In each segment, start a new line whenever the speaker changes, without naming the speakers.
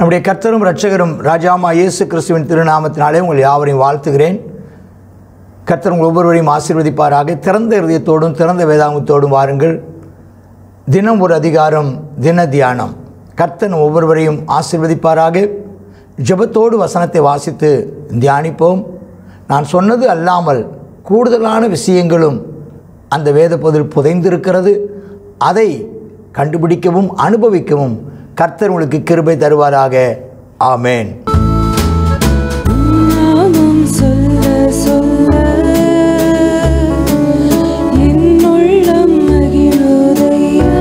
நம்முடைய கர்த்தரும் இரட்சகரும் ராஜாமா இயேசு கிறிஸ்துவின் திருநாமத்தினாலே உங்கள் யாவரையும் வாழ்த்துகிறேன் கர்த்தர் உங்கள் ஒவ்வொருவரையும் ஆசீர்வதிப்பாராக திறந்த இருதயத்தோடும் திறந்த வேதாங்கத்தோடும் வாருங்கள் தினம் ஒரு அதிகாரம் தின தியானம் கர்த்தன் ஒவ்வொருவரையும் ஆசீர்வதிப்பாராக ஜெபத்தோடு வசனத்தை வாசித்து தியானிப்போம் நான் சொன்னது அல்லாமல் கூடுதலான விஷயங்களும் அந்த வேத பொதில் புதைந்திருக்கிறது அதை கண்டுபிடிக்கவும் அனுபவிக்கவும் கர்த்தர் உங்களுக்கு கிருபை தருவாராக ஆமேன்
நாமம் சொல்ல சொல்ல என் உள்ளம் மகிழுதையா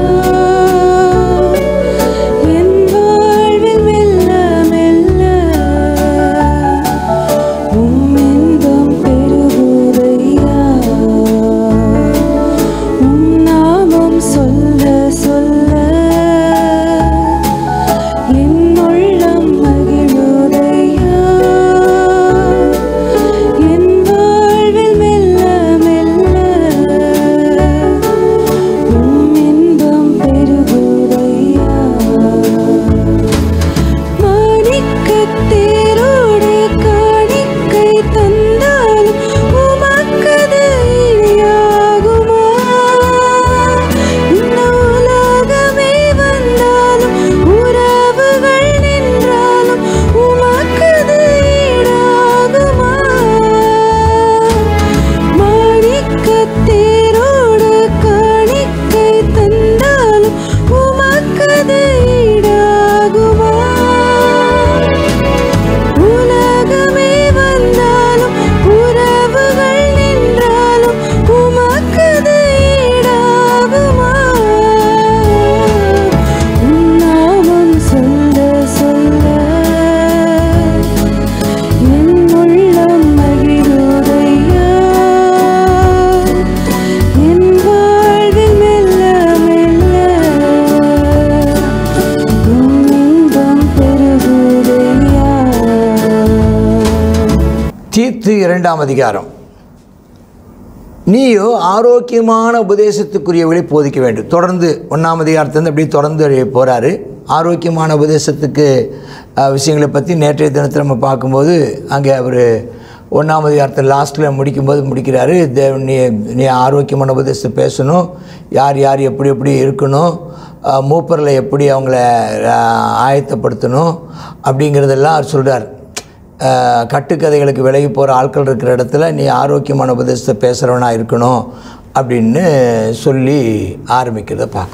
என் வாழ்வில் மெல்ல மெல்ல உம் இன்பம் பெருகுதையா உம் நாமம் சொல்ல சொல்ல என் உள்ளம் மகிழுதையா என் வாழ்வில் மெல்ல மெல்ல உம் இன்பம் பெருகுதையா மாணிக்கத் தேரோடு காணிக்கை தந்தாலும் உமக்கது இணையாகுமா? இந்த உலகமே வந்தாலும் உறவுகள் நின்றாலும் உமக்கது ஈடாகுமா? மாணிக்கத் தேரோடு காணிக்கை தந்தாலும் உமக்கது ஈடாகுமா? உலகமே வந்தாலும் உறவுகள் நின்றாலும் உமக்கது ஈடாகுமா? உம் நாமம் சொல்ல சொல்ல என் உள்ளம் மகிழுதையா என் வாழ்வில் மெல்ல மெல்ல உம் இன்பம் பெருகுதையா
தீத்து இரண்டாம் அதிகாரம் நீயோ ஆரோக்கியமான உபதேசத்துக்குரிய வழி போதிக்க வேண்டும் தொடர்ந்து ஒன்றாம் அதிகாரத்திலிருந்து அப்படியே தொடர்ந்து போகிறாரு ஆரோக்கியமான உபதேசத்துக்கு அஹ், விஷயங்களை பற்றி நேற்றைய தினத்தில் நம்ம பார்க்கும்போது அங்கே அவர் ஒன்றாம் அதிகாரத்தில் லாஸ்ட்டில் முடிக்கும்போது முடிக்கிறாரு தேவன் நீ நீ ஆரோக்கியமான உபதேசத்தை பேசணும் யார் யார் எப்படி எப்படி இருக்கணும் அஹ், மூப்பரில் எப்படி அவங்கள அஹ், ஆயத்தப்படுத்தணும் அப்படிங்கிறதெல்லாம் அவர் சொல்கிறார் அஹ், கட்டுக்கதைகளுக்கு விலகி போகிற ஆட்கள் இருக்கிற இடத்துல நீ ஆரோக்கியமான உபதேசத்தை பேசுகிறவனா இருக்கணும் அப்படின்னு சொல்லி ஆரம்பிக்கிறத பார்க்க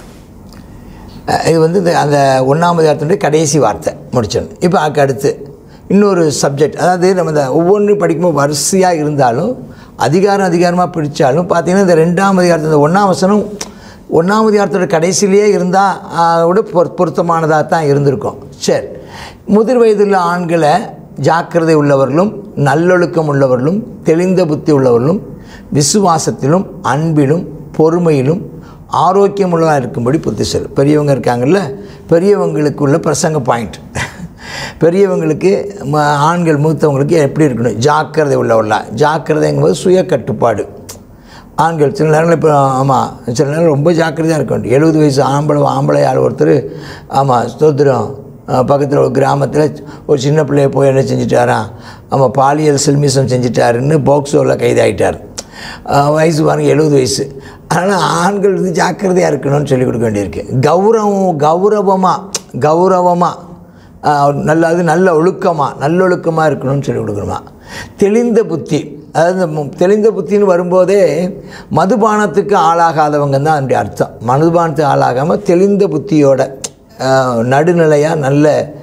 அஹ், இது வந்து இந்த அந்த ஒன்றாம் அதிகாரத்தினுடைய கடைசி வார்த்தை முடிச்சோம் இப்போ அதுக்கு அடுத்து இன்னொரு சப்ஜெக்ட் அதாவது நம்ம இந்த ஒவ்வொன்றும் படிக்கும்போது வரிசையாக இருந்தாலும் அதிகாரம் அதிகாரமாக பிரித்தாலும் பார்த்தீங்கன்னா இந்த ரெண்டாம் அதிகாரத்தில் இந்த ஒன்றாம் வசனம் ஒன்றாம் அதிகாரத்தோட கடைசியிலேயே இருந்தால் விட பொரு பொருத்தமானதாக தான் இருந்திருக்கும் சரி முதிர் வயதுள்ள ஆண்களை ஜாக்கிரதை உள்ளவர்களும் நல்லொழுக்கம் உள்ளவர்களும் தெளிந்த புத்தி உள்ளவர்களும் விசுவாசத்திலும் அன்பிலும் பொறுமையிலும் ஆரோக்கியம் உள்ளதாக இருக்கும்படி புத்தி சொல் பெரியவங்க இருக்காங்கல்ல பெரியவங்களுக்கு உள்ள பிரசங்க பாயிண்ட் பெரியவங்களுக்கு ம- ஆண்கள் மூத்தவங்களுக்கு எப்படி இருக்கணும் ஜாக்கிரதை உள்ளவர்களா ஜாக்கிரதைங்கும்போது சுய கட்டுப்பாடு ஆண்கள் சில நேரங்கள் இப்போ ஆமாம் சில நேரம் ரொம்ப ஜாக்கிரதையாக இருக்க வேண்டும் எழுபது வயசு ஆம்பளை ஆம்பளை ஆள் ஒருத்தர் ஆமாம் ஸ்தோத்திரம் பக்கத்தில் ஒரு கிராமத்தில் ஒரு சின்ன பிள்ளைய போய் என்ன செஞ்சிட்டாராம் ஆமாம் பாலியல் சில்மிசம் செஞ்சிட்டாருன்னு போக்சோவில் கைதாயிட்டார் அஹ் வயசு பாருங்க எழுபது வயசு அதனால் ஆண்கள் வந்து ஜாக்கிரதையாக இருக்கணும்னு சொல்லிக் கொடுக்க வேண்டியிருக்கு கௌரவம் கௌரவமாக கௌரவமாக ஆஹ் நல்ல அது நல்ல ஒழுக்கமாக நல்லொழுக்கமாக இருக்கணும்னு சொல்லி கொடுக்கணுமா தெளிந்த புத்தி அதாவது இந்த மு- தெளிந்த புத்தின்னு வரும்போதே மதுபானத்துக்கு ஆளாகாதவங்க தான் அதனுடைய அர்த்தம் மதுபானத்துக்கு ஆளாகாமல் தெளிந்த புத்தியோட ஆஹ் நடுநிலையாக நல்ல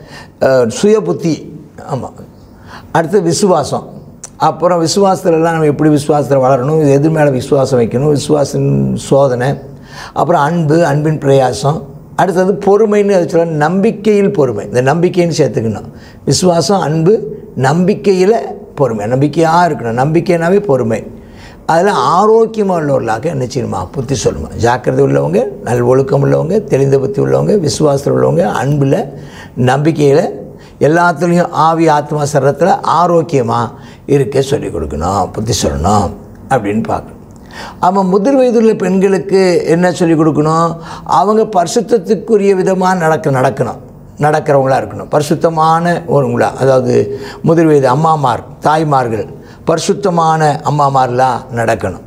ஆஹ் சுய புத்தி ஆமாம் அடுத்து விசுவாசம் அப்புறம் விசுவாசத்துலலாம் நம்ம எப்படி விசுவாசத்தில் வளரணும் இது எது மேலே விசுவாசம் வைக்கணும் விசுவாசின் சோதனை அப்புறம் அன்பு அன்பின் பிரயாசம் அடுத்தது பொறுமைன்னு அது சொல்ல நம்பிக்கையில் பொறுமை இந்த நம்பிக்கைன்னு சேர்த்துக்கணும் விசுவாசம் அன்பு நம்பிக்கையில் பொறுமை நம்பிக்கையாக இருக்கணும் நம்பிக்கைனாவே பொறுமை அதில் ஆரோக்கியமாக உள்ளவர்களாக என்ன செய்யணுமா புத்தி சொல்லணுமா ஜாக்கிரதை உள்ளவங்க நல் ஒழுக்கம் உள்ளவங்க தெளிந்த புத்தி உள்ளவங்க விசுவாசத்தில் உள்ளவங்க அன்பில் நம்பிக்கையில் எல்லாத்துலேயும் ஆவி ஆத்மா சரத்தில் ஆரோக்கியமாக இருக்க சொல்லிக் கொடுக்கணும் புத்தி சொல்லணும் அப்படின்னு பார்க்கணும் ஆமாம் முதிர் வயதுள்ள பெண்களுக்கு என்ன சொல்லிக் கொடுக்கணும் அவங்க பரிசுத்தத்துக்குரிய விதமாக நடக்க நடக்கணும் நடக்கிறவங்களா இருக்கணும் பரிசுத்தமான ஒருங்களா அதாவது முதிர் வயது அம்மாமார் தாய்மார்கள் பரிசுத்தமான அம்மாமார்லாம் நடக்கணும்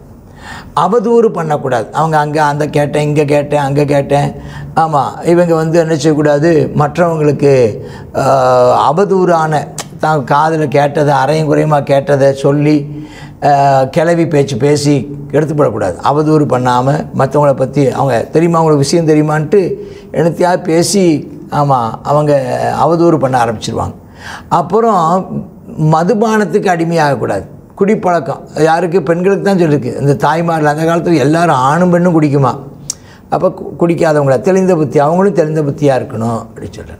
அவதூறு பண்ணக்கூடாது அவங்க அங்கே அந்த கேட்டேன் இங்கே கேட்டேன் அங்கே கேட்டேன் ஆமாம் இவங்க வந்து என்ன செய்யக்கூடாது மற்றவங்களுக்கு ஆஹ், அவதூறான தான் காதில் கேட்டதை அரையும் குறையுமா கேட்டதை சொல்லி ஆஹ், கிளவி பேச்சு பேசி எடுத்துப்படக்கூடாது அவதூறு பண்ணாமல் மற்றவங்கள பற்றி அவங்க தெரியுமா அவங்களுக்கு விஷயம் தெரியுமான்ட்டு என்னத்தையாவது பேசி ஆமாம் அவங்க அவதூறு பண்ண ஆரம்பிச்சிருவாங்க அப்புறம் மதுபானத்துக்கு அடிமையாகக்கூடாது குடிப்பழக்கம் யாருக்கு பெண்களுக்கு தான் சொல்லியிருக்கு இந்த தாய்மார்கள் அந்த காலத்தில் எல்லாரும் ஆணும் பெண்ணும் குடிக்குமா அப்போ கு- குடிக்காதவங்கள தெளிந்த புத்தி அவங்களும் தெளிந்த புத்தியாக இருக்கணும் அப்படின்னு சொல்கிறார்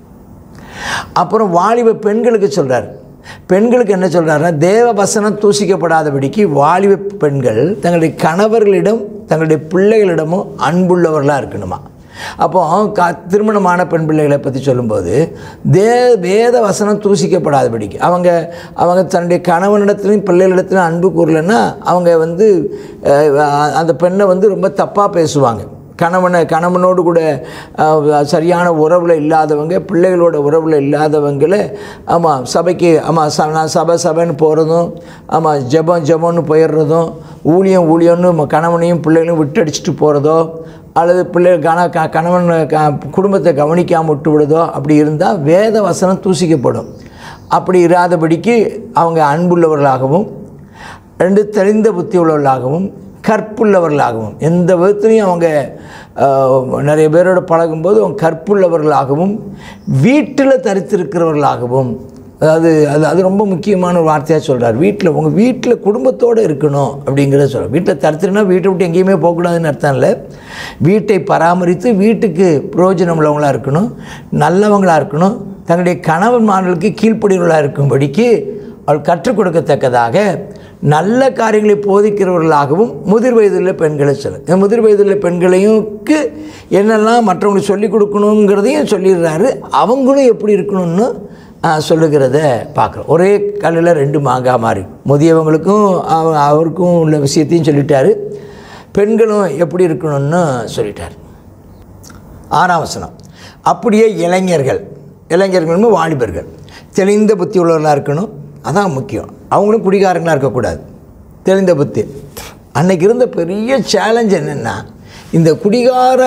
அப்புறம் வாலிப பெண்களுக்கு சொல்கிறார் பெண்களுக்கு என்ன சொல்கிறாருன்னா தேவ வசனம் தூசிக்கப்படாதபடிக்கு வாலிப பெண்கள் தங்களுடைய கணவர்களிடம் தங்களுடைய பிள்ளைகளிடமும் அன்புள்ளவர்களாக இருக்கணுமா அப்போ க திருமணமான பெண் பிள்ளைகளை பற்றி சொல்லும்போது தே வேத வசனம் தூசிக்கப்படாதபடிக்கு அவங்க அவங்க தன்னுடைய கணவனிடத்துலையும் பிள்ளைகளிடத்துலையும் அன்பு கூறலைன்னா அவங்க வந்து அஹ், அந்த பெண்ணை வந்து ரொம்ப தப்பாக பேசுவாங்க கணவனை கணவனோடு கூட அஹ், சரியான உறவில் இல்லாதவங்க பிள்ளைகளோட உறவில் இல்லாதவங்களை ஆமாம் சபைக்கு ஆமாம் ச நான் சபை சபைன்னு போகிறதும் ஆமாம் ஜெபம் ஜெபம்னு போயிடுறதும் ஊழியம் ஊழியம்னு ம- கணவனையும் பிள்ளைகளையும் விட்டடிச்சிட்டு போகிறதோ அல்லது பிள்ளை கண க கணவன் க குடும்பத்தை கவனிக்காமல் விட்டு விடுதோ அப்படி இருந்தால் வேத வசனம் தூசிக்கப்படும் அப்படி இராதபடிக்கு அவங்க அன்புள்ளவர்களாகவும் ரெண்டு தெளிந்த புத்தி உள்ளவர்களாகவும் கற்புள்ளவர்களாகவும் எந்த விதத்துலையும் அவங்க ஆஹ், நிறைய பேரோட பழகும்போது அவங்க கற்புள்ளவர்களாகவும் வீட்டில் தரித்திருக்கிறவர்களாகவும் அதாவது அது அது ரொம்ப முக்கியமான ஒரு வார்த்தையாக சொல்கிறார் வீட்டில் உங்கள் வீட்டில் குடும்பத்தோடு இருக்கணும் அப்படிங்கிறத சொல்கிறார் வீட்டில் தரித்திரனா வீட்டை விட்டு எங்கேயுமே போகக்கூடாதுன்னு அர்த்தம் இல்லை வீட்டை பராமரித்து வீட்டுக்கு பிரயோஜனம் உள்ளவங்களாக இருக்கணும் நல்லவங்களாக இருக்கணும் தன்னுடைய கணவன்மார்களுக்கு கீழ்ப்படிவர்களாக இருக்கும்படிக்கு அவள் கற்றுக் கொடுக்கத்தக்கதாக நல்ல காரியங்களை போதிக்கிறவர்களாகவும் முதிர் வயதுள்ள பெண்களை சொல்ல இந்த முதிர் வயதுள்ள பெண்களையும்க்கு என்னெல்லாம் மற்றவங்களுக்கு சொல்லிக் கொடுக்கணுங்கிறதையும் சொல்லிடுறாரு அவங்களும் எப்படி இருக்கணும்னு ஆ, சொல்லுகிறத பார்க்குறோம் ஒரே கல்லில் ரெண்டு மாங்காய் மாதிரி முதியவங்களுக்கும் அவ- அவருக்கும் உள்ள விஷயத்தையும் சொல்லிட்டாரு பெண்களும் எப்படி இருக்கணும்னு சொல்லிட்டார் ஆறாம் வசனம் அப்படியே இளைஞர்கள் இளைஞர்களும் வாலிபர்கள் தெளிந்த புத்தி உள்ளவர்களாக இருக்கணும் அதான் முக்கியம் அவங்களும் குடிகாரங்களாக இருக்கக்கூடாது தெளிந்த புத்தி அன்னைக்கு இருந்த பெரிய சேலஞ்ச் என்னென்னா இந்த குடிகார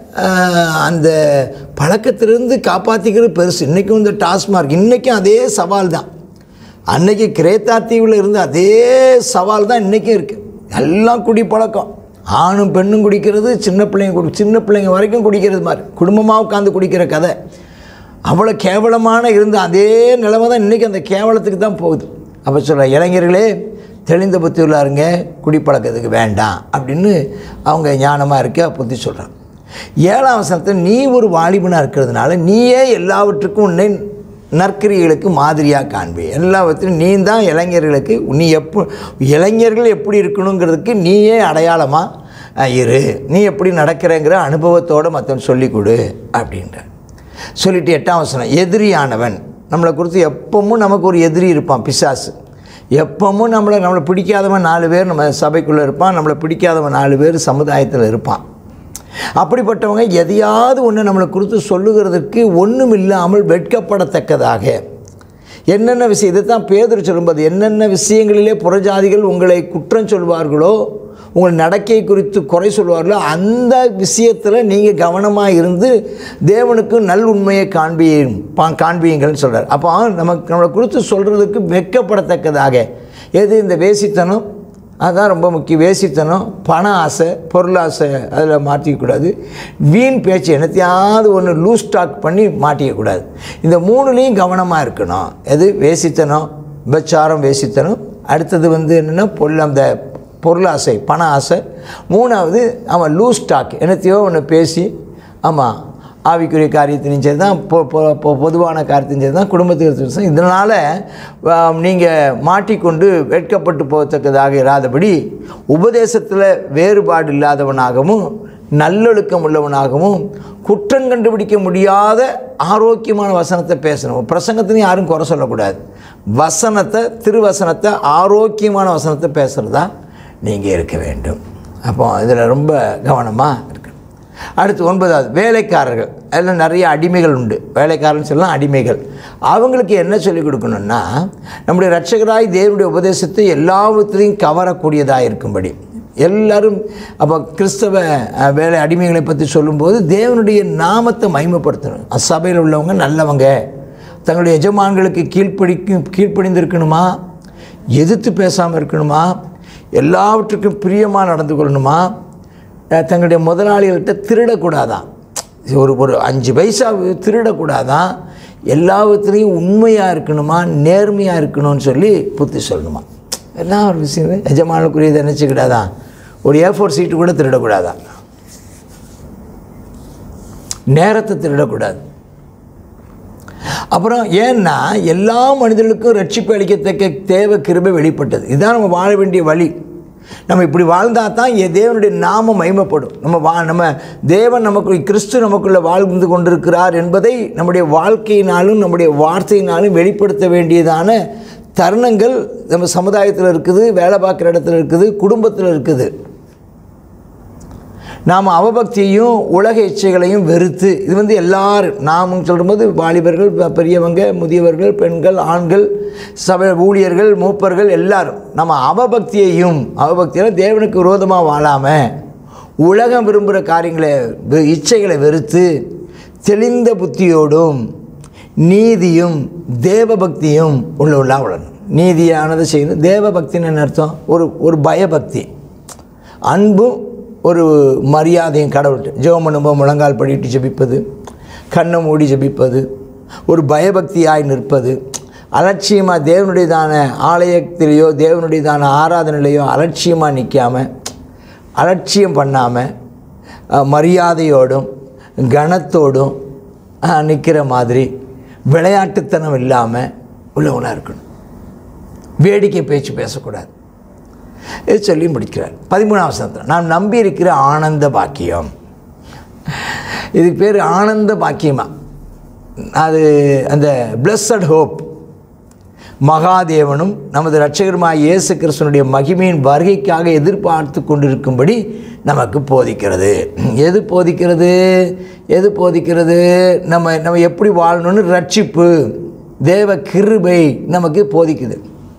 ஆஹ், அந்த பழக்கத்திலிருந்து காப்பாற்றிக்கிறது பெருசு இன்றைக்கும் இந்த டாஸ்மார்க் இன்றைக்கும் அதே சவால் தான் அன்னைக்கு கிரேத்தா தீவில் இருந்த அதே சவால் தான் இன்றைக்கும் இருக்குது எல்லாம் குடிப்பழக்கம் ஆணும் பெண்ணும் குடிக்கிறது சின்ன பிள்ளைங்க குடி சின்ன பிள்ளைங்க வரைக்கும் குடிக்கிறது மாதிரி குடும்பமாக உட்காந்து குடிக்கிற கதை அவ்வளோ கேவலமான இருந்த அதே நிலைமை தான் இன்றைக்கி அந்த கேவலத்துக்கு தான் போகுது அப்போ சொல்கிற இளைஞர்களே தெளிந்த புத்தி உள்ளாருங்க குடிப்பழக்கத்துக்கு வேண்டாம் அப்படின்னு அவங்க ஞானமாக இருக்க புத்தி சொல்கிறாங்க ஏழாம் வசனத்தில் நீ ஒரு வாலிபனாக இருக்கிறதுனால நீயே எல்லாவற்றுக்கும் உன்னை நற்கிரிகளுக்கு மாதிரியாக காண்பி எல்லாவற்றிலும் நீ தான் இளைஞர்களுக்கு நீ எப்போ இளைஞர்கள் எப்படி இருக்கணுங்கிறதுக்கு நீயே அடையாளமாக இரு நீ எப்படி நடக்கிறேங்கிற அனுபவத்தோடு மற்றவன் சொல்லிக் கொடு அப்படின்ற சொல்லிட்டு எட்டாம் வசனம் எதிரியானவன் நம்மளை குறித்து எப்பவும் நமக்கு ஒரு எதிரி இருப்பான் பிசாசு எப்பவும் நம்மளை நம்மளை பிடிக்காதவன் நாலு பேர் நம்ம சபைக்குள்ளே இருப்பான் நம்மளை பிடிக்காதவன் நாலு பேர் சமுதாயத்தில் இருப்பான் அப்படிப்பட்டவங்க எதையாவது ஒன்று நம்மளை குறித்து சொல்லுகிறதுக்கு ஒன்றும் இல்லாமல் வெட்கப்படத்தக்கதாக என்னென்ன விஷயம் இதை தான் பேதர் சொல்லும்போது என்னென்ன விஷயங்களிலே புறஜாதிகள் உங்களை குற்றம் சொல்வார்களோ உங்கள் நடக்கை குறித்து குறை சொல்வார்களோ அந்த விஷயத்தில் நீங்கள் கவனமாக இருந்து தேவனுக்கு நல் உண்மையை காண்பியும் பா- காண்பியுங்கள்னு சொல்கிறார் அப்போ நமக்கு நம்மளை குறித்து சொல்கிறதுக்கு வெட்கப்படத்தக்கதாக எது இந்த வேசித்தனம் அதுதான் ரொம்ப முக்கியம் வேசித்தனம் பண ஆசை பொருளாசை அதில் மாற்றிக்கக்கூடாது வீண் பேச்சு என்னத்தையாவது ஒன்று லூஸ் ஸ்டாக் பண்ணி மாட்டிக்கக்கூடாது இந்த மூணுலேயும் கவனமாக இருக்கணும் எது வேசித்தனம் விபச்சாரம் வேசித்தனம் அடுத்தது வந்து என்னென்னா பொருள் அந்த பொருளாசை பண ஆசை மூணாவது அவன் லூஸ் ஸ்டாக் என்னத்தையோ ஒன்று பேசி ஆமாம் ஆவிக்குரிய காரியத்திலையும் சரி தான் பொ- பொ- பொ- பொதுவான காரியத்தையும் சரி தான் குடும்பத்துக்கு சரி. இதனால் நீங்கள் மாட்டிக்கொண்டு வெட்கப்பட்டு போகத்தக்கதாக இராதபடி உபதேசத்தில் வேறுபாடு இல்லாதவனாகவும் நல்லொழுக்கம் உள்ளவனாகவும் குற்றம் கண்டுபிடிக்க முடியாத ஆரோக்கியமான வசனத்தை பேசணும் பிரசங்கத்திலையும் யாரும் குறை சொல்லக்கூடாது வசனத்தை திருவசனத்தை ஆரோக்கியமான வசனத்தை பேசுகிறதா நீங்கள் இருக்க வேண்டும் அப்போ இதில் ரொம்ப கவனமாக இருக்கணும் அடுத்து ஒன்பதாவது வேலைக்காரர்கள் அதில் நிறைய அடிமைகள் உண்டு வேலைக்காரன் சொல்லலாம் அடிமைகள் அவங்களுக்கு என்ன சொல்லிக் கொடுக்கணும்னா நம்முடைய ரட்சகராய் தேவனுடைய உபதேசத்தை எல்லாவற்றையும் கவரக்கூடியதாக இருக்கும்படி எல்லாரும் அப்போ கிறிஸ்தவ அஹ், வேலை அடிமைகளை பற்றி சொல்லும்போது தேவனுடைய நாமத்தை மகிமைப்படுத்தணும் அசபையில் உள்ளவங்க நல்லவங்க தங்களுடைய எஜமான்களுக்கு கீழ்ப்படிக்கும் கீழ்ப்படிந்திருக்கணுமா எதிர்த்து பேசாமல் இருக்கணுமா எல்லாவற்றுக்கும் பிரியமாக நடந்து கொள்ளணுமா அஹ் தங்களுடைய முதலாளிகள்கிட்ட திருடக்கூடாதான் ஒரு ஒரு அஞ்சு பைசா திருடக்கூடாதான் எல்லாவற்றுலேயும் உண்மையாக இருக்கணுமா நேர்மையாக இருக்கணும்னு சொல்லி புத்தி சொல்லணுமா எல்லாம் ஒரு விஷயம் எஜமானுக்குரியதை நினச்சிக்கிடாதான் ஒரு ஏ ஃபோர் சீட்டு கூட திருடக்கூடாதான் நேரத்தை திருடக்கூடாது அப்புறம் ஏன்னா எல்லா மனிதர்களுக்கும் ரட்சிப்பு அளிக்கத்தக்க தேவை கிருபை வெளிப்பட்டது இதுதான் நம்ம வாழ வேண்டிய வழி நம்ம இப்படி வாழ்ந்தால் தான் என் தேவனுடைய நாமம் மகிமைப்படும் நம்ம வா நம்ம தேவன் நமக்கு கிறிஸ்து நமக்குள்ளே வாழ்ந்து கொண்டிருக்கிறார் என்பதை நம்முடைய வாழ்க்கையினாலும் நம்முடைய வார்த்தையினாலும் வெளிப்படுத்த வேண்டியதான தருணங்கள் நம்ம சமுதாயத்தில் இருக்குது வேலை பார்க்குற இடத்துல இருக்குது குடும்பத்தில் இருக்குது நாம் அவபக்தியையும் உலக இச்சைகளையும் வெறுத்து இது வந்து எல்லாரும் நாமும் சொல்லும்போது வாலிபர்கள் ப- பெரியவங்க முதியவர்கள் பெண்கள் ஆண்கள் சபை ஊழியர்கள் மூப்பர்கள் எல்லாரும் நம்ம அவபக்தியையும் அவபக்தியில் தேவனுக்கு விரோதமாக வாழாமல் உலகம் விரும்புகிற காரியங்களை வெ- இச்சைகளை வெறுத்து தெளிந்த புத்தியோடும் நீதியும் தேவபக்தியும் உள்ளவர்களாக வாழணும் நீதியானதை செய்யணும் தேவபக்தின்னு என்ன அர்த்தம் ஒரு ஒரு பயபக்தி அன்பும் ஒரு மரியாதையும் கடவுள்கிட்ட ஜெபம் பண்ணும்போது முழங்கால் படிட்டு ஜெபிப்பது கண்ணை மூடி ஜெபிப்பது ஒரு பயபக்தியாய் நிற்பது அலட்சியமாக தேவனுடையதான ஆலயத்திலேயோ தேவனுடையதான ஆராதனையிலையோ அலட்சியமாக நிற்காம அலட்சியம் பண்ணாமல் மரியாதையோடும் கனத்தோடும் நிற்கிற மாதிரி விளையாட்டுத்தனம் இல்லாமல் உள்ளவனாக இருக்கணும் வேடிக்கை பேச்சு பேசக்கூடாது இது சொல்லி முடிக்கிறார் பதிமூணாம் வசனத்தில் நாம் நம்பி இருக்கிற ஆனந்த பாக்கியம் இதுக்கு பேர் ஆனந்த பாக்கியமா அது அந்த பிளஸட் ஹோப் மகாதேவனும் நமது இரட்சகருமாய் இயேசு கிறிஸ்தனுடைய மகிமையின் வருகைக்காக எதிர்பார்த்து கொண்டிருக்கும்படி நமக்கு போதிக்கிறது எது போதிக்கிறது எது போதிக்கிறது நம்ம நம்ம எப்படி வாழணும்னு ரட்சிப்பு தேவ கிருபை நமக்கு போதிக்குது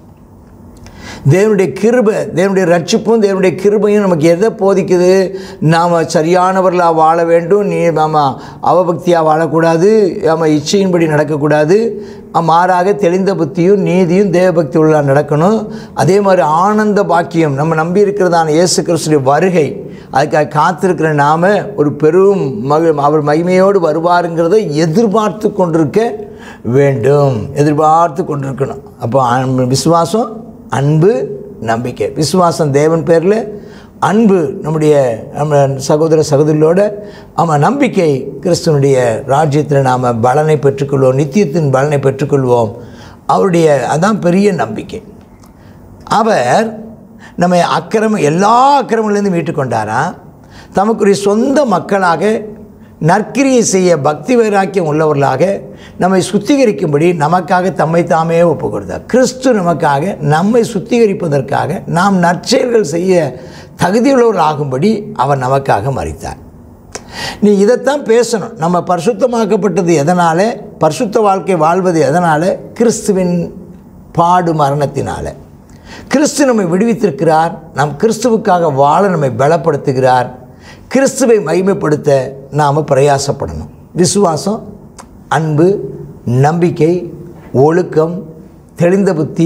தேவனுடைய கிருபை தேவனுடைய ரட்சிப்பும் தேவனுடைய கிருபையும் நமக்கு எதை போதிக்குது நாம் சரியானவர்களாக வாழ வேண்டும் நீ நாம் அவபக்தியாக வாழக்கூடாது நம்ம இச்சையின்படி நடக்கக்கூடாது மாறாக தெளிந்த புத்தியும் நீதியும் தேவபக்தி உள்ள நடக்கணும் அதே மாதிரி ஆனந்த பாக்கியம் நம்ம நம்பி இருக்கிறதான இயேசு கிறிஸ்துடைய வருகை அதுக்காக காத்திருக்கிற நாம ஒரு பெரும் மகி அவர் மகிமையோடு வருவாருங்கிறத எதிர்பார்த்து கொண்டிருக்க வேண்டும் எதிர்பார்த்து கொண்டிருக்கணும் அப்போ அன்பு- விசுவாசம் அன்பு நம்பிக்கை விசுவாசம் தேவன் பேரில் அன்பு நம்முடைய நம்ம சகோதர சகோதரிகளோட ஆமாம் நம்பிக்கை கிறிஸ்துவனுடைய ராஜ்யத்தில் நாம் பலனை பெற்றுக்கொள்வோம் நித்தியத்தின் பலனை பெற்றுக்கொள்வோம் அவருடைய அதான் பெரிய நம்பிக்கை அவர் நம்மை அக்கிரம எல்லா அக்கிரமங்கள்லேருந்து மீட்டு கொண்டாராம் தமக்குரிய சொந்த மக்களாக நற்கிரியை செய்ய பக்தி வைராக்கியம் உள்ளவர்களாக நம்மை சுத்திகரிக்கும்படி நமக்காக தம்மை தாமே ஒப்பு கொடுத்தார் கிறிஸ்து நமக்காக நம்மை சுத்திகரிப்பதற்காக நாம் நற்செயல்கள் செய்ய தகுதியுள்ளவர்கள் ஆகும்படி அவர் நமக்காக மறித்தார் நீ இதைத்தான் பேசணும் நம்ம பரிசுத்தமாக்கப்பட்டது எதனால் பரிசுத்த வாழ்க்கை வாழ்வது எதனால் கிறிஸ்துவின் பாடு மரணத்தினால கிறிஸ்து நம்மை விடுவித்திருக்கிறார் நாம் கிறிஸ்துவுக்காக வாழ நம்மை பலப்படுத்துகிறார் கிறிஸ்துவை மகிமைப்படுத்த நாம் பிரயாசப்படணும் விசுவாசம் அன்பு நம்பிக்கை ஒழுக்கம் தெளிந்த புத்தி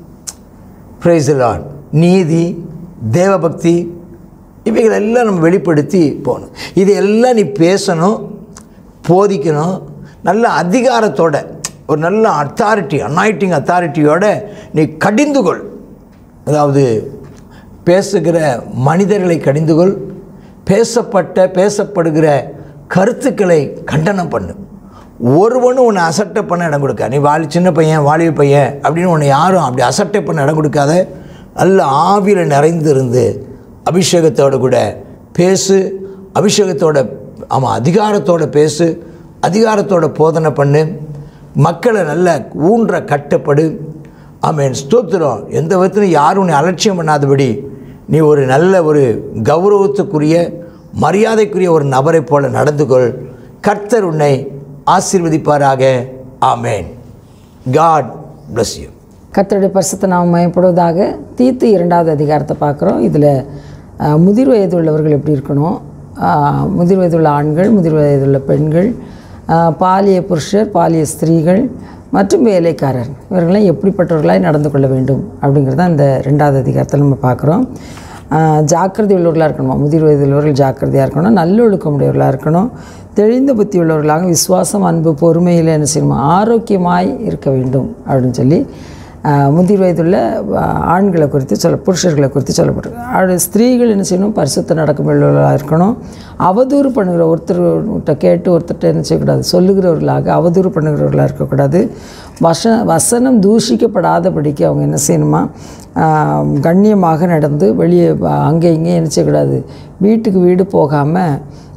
பிரைசலான் நீதி தேவபக்தி இவைகள் எல்லாம் நம்ம வெளிப்படுத்தி போகணும் இதையெல்லாம் நீ பேசணும் போதிக்கணும் நல்ல அதிகாரத்தோட ஒரு நல்ல அத்தாரிட்டி அனாயிட்டிங் அத்தாரிட்டியோட நீ கடிந்து கொள் அதாவது பேசுகிற மனிதர்களை கடிந்து கொள் பேசப்பட்ட பேசப்படுகிற கருத்துக்களை கண்டனம் பண்ணு ஒருவனும் உன்னை அசட்டை பண்ண இடம் கொடுக்க நீ வாலி சின்ன பையன் வாலிப பையன் அப்படின்னு உன்னை யாரும் அப்படி அசட்டை பண்ண இடம் கொடுக்காத நல்ல ஆவியில் நிறைந்திருந்து அபிஷேகத்தோடு கூட பேசு அபிஷேகத்தோட ஆமாம் அதிகாரத்தோட பேசு அதிகாரத்தோட போதனை பண்ணு மக்களை நல்ல ஊன்ற கட்டப்படு ஆமேன் ஸ்தோத்திரம் எந்த விதத்திலும் யாரும் உன்னை அலட்சியம் பண்ணாதபடி நீ ஒரு நல்ல ஒரு கௌரவத்துக்குரிய மரியாதைக்குரிய ஒரு நபரைப் போல நடந்து கொள் கர்த்தர் உன்னை ஆசீர்வதிப்பாராக ஆமேன் காட் bless you
கர்த்தருடைய பரிசுத்த நாம் மயப்படுவதாக தீத்து இரண்டாவது அதிகாரத்தை பார்க்குறோம் இதில் முதிர் வயது உள்ளவர்கள் எப்படி இருக்கணும் ஆஹ், முதிர் வயதுள்ள ஆண்கள் முதிர் வயதுள்ள பெண்கள் ஆஹ், பாலிய புருஷர் பாலிய ஸ்திரீகள் மற்றும் வேலைக்காரர் இவர்களெல்லாம் எப்படிப்பட்டவர்களாய் நடந்து கொள்ள வேண்டும் அப்படிங்கிறத இந்த ரெண்டாவது அதிகாரத்தில் நம்ம பார்க்குறோம் ஆஹ், ஜாக்கிரதை உள்ளவர்களாக இருக்கணுமா முதிர் வயது உள்ளவர்கள் ஜாக்கிரதையாக இருக்கணும் நல்லொழுக்கம் உடையவர்களாக இருக்கணும் தெளிந்த புத்தி உள்ளவர்களாக விசுவாசம் அன்பு பொறுமையில் என்ன செய்யணுமா ஆரோக்கியமாய் இருக்க வேண்டும் அப்படின்னு சொல்லி ஆஹ், முதிர் வயதுள்ள ஆஹ், ஆண்களை குறித்து சொல்ல புருஷர்களை குறித்து சொல்லப்பட்டிருக்கு அது ஸ்திரீகள் என்ன செய்யணும் பரிசுத்த நடக்கும் உள்ளவர்களாக இருக்கணும் அவதூறு பண்ணுகிற ஒருத்தர்கிட்ட கேட்டு ஒருத்தர்கிட்ட என்ன செய்யக்கூடாது சொல்லுகிறவர்களாக அவதூறு பண்ணுகிறவர்களாக இருக்கக்கூடாது வச வசனம் தூஷிக்கப்படாதபடிக்கு அவங்க என்ன செய்யணுமா ஆஹ், கண்ணியமாக நடந்து வெளியே ஆஹ், அங்கே இங்கே என்ன செய்யக்கூடாது வீட்டுக்கு வீடு போகாமல்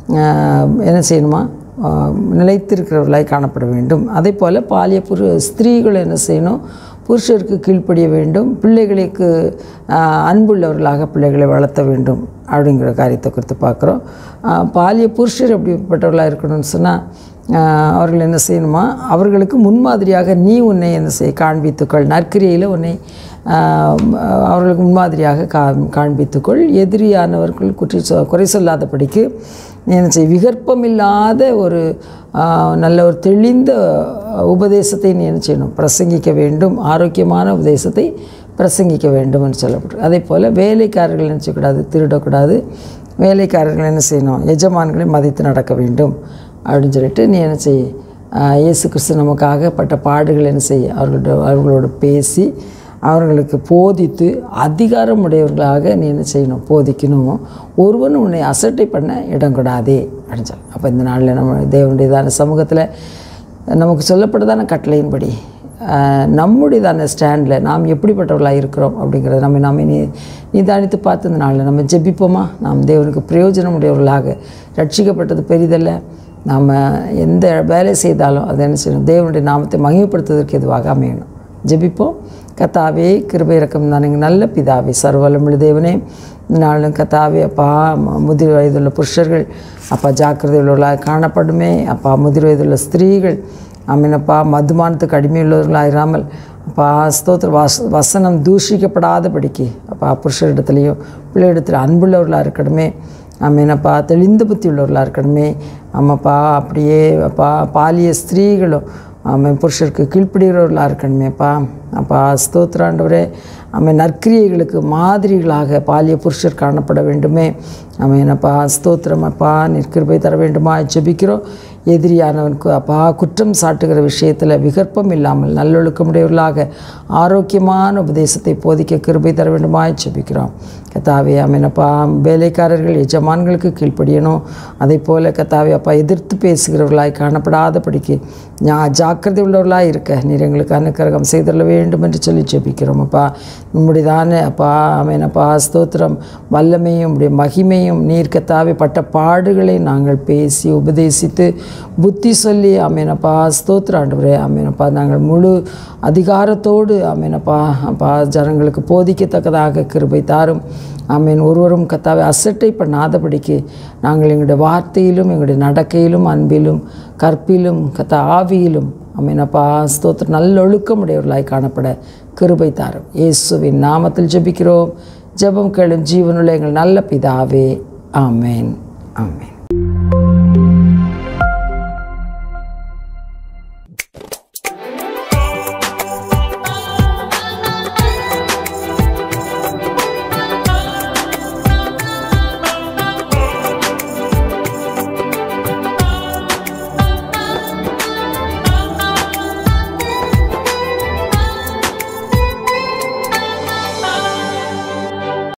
என்ன செய்யணுமா ஆஹ், நிலைத்திருக்கிறவர்களாய் காணப்பட வேண்டும் அதே போல் பாலிய புரு ஸ்திரீகள் என்ன செய்யணும் புருஷருக்கு கீழ்ப்படிய வேண்டும் பிள்ளைகளுக்கு ஆஹ், அன்புள்ளவர்களாக பிள்ளைகளை வளர்த்த வேண்டும் அப்படிங்கிற காரியத்தை குறித்து பார்க்குறோம் ஆஹ், பாலிய புருஷர் எப்படிப்பட்டவர்களாக இருக்கணும்னு சொன்னால் அவர்கள் என்ன செய்யணுமா அவர்களுக்கு முன்மாதிரியாக நீ உன்னை என்ன செய்ய காண்பித்துக்கொள் நற்கிரியில் உன்னை ஆஹ், அவர்களுக்கு முன்மாதிரியாக கா காண்பித்துக்கொள் எதிரியானவர்கள் குற்றி சொ குறை சொல்லாதபடிக்கு நீ என்ன செய் விகற்பமில்லாத ஒரு ஆஹ், நல்ல ஒரு தெளிந்த உபதேசத்தை நீ என்ன செய்யணும் பிரசங்கிக்க வேண்டும் ஆரோக்கியமான உபதேசத்தை பிரசங்கிக்க வேண்டும் என்று சொல்லப்பட்டிருக்கு அதே போல் வேலைக்காரர்கள் என்ன செய்யக்கூடாது திருடக்கூடாது வேலைக்காரர்கள் என்ன செய்யணும் எஜமான்களை மதித்து நடக்க வேண்டும் அப்படின்னு சொல்லிட்டு நீ என்ன செய் ஆஹ், இயேசு கிறிஸ்து நமக்காக பட்ட பாடுகள் என்ன செய் அவர்களோட அவர்களோட பேசி அவர்களுக்கு போதித்து அதிகாரம் உடையவர்களாக நீ என்ன செய்யணும் போதிக்கணும் ஒருவன் உன்னை அசட்டை பண்ண இடம் கூடாதே அப்படின்னு சொல்லி அப்போ இந்த நாளில் நம்ம தேவனுடையதான சமூகத்தில் நமக்கு சொல்லப்பட்டதான கட்டளையின்படி ஆஹ், நம்முடையதான ஸ்டாண்டில் நாம் எப்படிப்பட்டவர்களாக இருக்கிறோம் அப்படிங்கிறத நம்ம நாம் நீ நிதானித்து பார்த்து இந்த நாளில் நம்ம ஜெபிப்போமா நாம் தேவனுக்கு பிரயோஜனம் உடையவர்களாக ரட்சிக்கப்பட்டது பெரிதல்ல நாம் எந்த வேலை செய்தாலும் அதை என்ன செய்யணும் தேவனுடைய நாமத்தை மகிமைப்படுத்துவதற்கு எதுவாக அமையணும் ஜெபிப்போம் கத்தாவே கிருபை இறக்கம் தானுங்க நல்ல பிதாவே சர்வலமுள்ள தேவனே இந்த நாளும் கத்தாவே அப்பா ம- முதிர் வயதுள்ள புருஷர்கள் அப்பா ஜாக்கிரதை உள்ளவர்களாக காணப்படுமே அப்பா முதிர் வயதுள்ள ஸ்திரீகள் அமீனப்பா மதுமானத்துக்கு அடிமையுள்ளவர்களாயிராமல் அப்பா ஸ்தோத்திர வஸ் வசனம் தூஷிக்கப்படாதபடிக்கு அப்பா புருஷரிடத்துலையும் பிள்ளையிடத்தில் அன்புள்ளவர்களாக இருக்கணுமே ஆமீனப்பா தெளிந்த புத்தி உள்ளவர்களாக இருக்கணுமே ஆமாப்பா அப்படியே அப்பா பாலிய ஸ்திரீகளும் ஆமாம் புருஷருக்கு கீழ்ப்படுகிறவர்களாக இருக்கணுமேப்பா அப்பா ஸ்தோத்திராண்டவரே ஆமாம் நற்கிரியைகளுக்கு மாதிரிகளாக பாலிய புருஷர் காணப்பட வேண்டுமே ஆமாம் என்னப்பா ஸ்தோத்திரம் அப்பா நிற்கிருபை தர வேண்டுமா ஜெபிக்கிறோம் எதிரியானவனுக்கு அப்பா குற்றம் சாட்டுகிற விஷயத்தில் விகற்பம் இல்லாமல் நல்லொழுக்கமுடையவர்களாக ஆரோக்கியமான உபதேசத்தை போதிக்க கிருபை தர வேண்டுமா ஜெபிக்கிறோம் கத்தாவே அமீனப்பா வேலைக்காரர்கள் எஜமான்களுக்கு கீழ்ப்படியணும் அதே போல் கத்தாவே அப்பா எதிர்த்து பேசுகிறவர்களாய் காணப்படாதபடிக்கு ஞா ஜாக்கிரதை உள்ளவர்களாக இருக்க நீர் எங்களுக்கு அனுக்கிரகம் செய்தள்ள வேண்டும் என்று சொல்லி ஜெபிக்கிறோம் அப்பா உம்முடையதான அப்பா அமீனப்பா ஸ்தோத்திரம் வல்லமையும் உடைய மகிமையும் நீர் கத்தாவே பட்ட பாடுகளை நாங்கள் பேசி உபதேசித்து புத்தி சொல்லி அமீனப்பா ஸ்தோத்திர ஆண்டவரே அமீனப்பா நாங்கள் முழு அதிகாரத்தோடு அமீனப்பா அப்பா ஜனங்களுக்கு போதிக்கத்தக்கதாக கிருபை தாரும் ஆமீன் ஒருவரும் கத்தாவை அசட்டை பண்ணாதபடிக்கு நாங்கள் எங்களுடைய வார்த்தையிலும் எங்களுடைய நடக்கையிலும் அன்பிலும் கற்பிலும் கத்தா ஆவியிலும் அமீனப்பா ஸ்தோத்திர நல்லொழுக்கமுடையவர்களாய் காணப்பட கிருபை தாரும் இயேசுவின் நாமத்தில் ஜெபிக்கிறோம் ஜெபம் கேளும் ஜீவனுள்ள எங்கள் நல்ல பிதாவே ஆமேன் ஆமேன்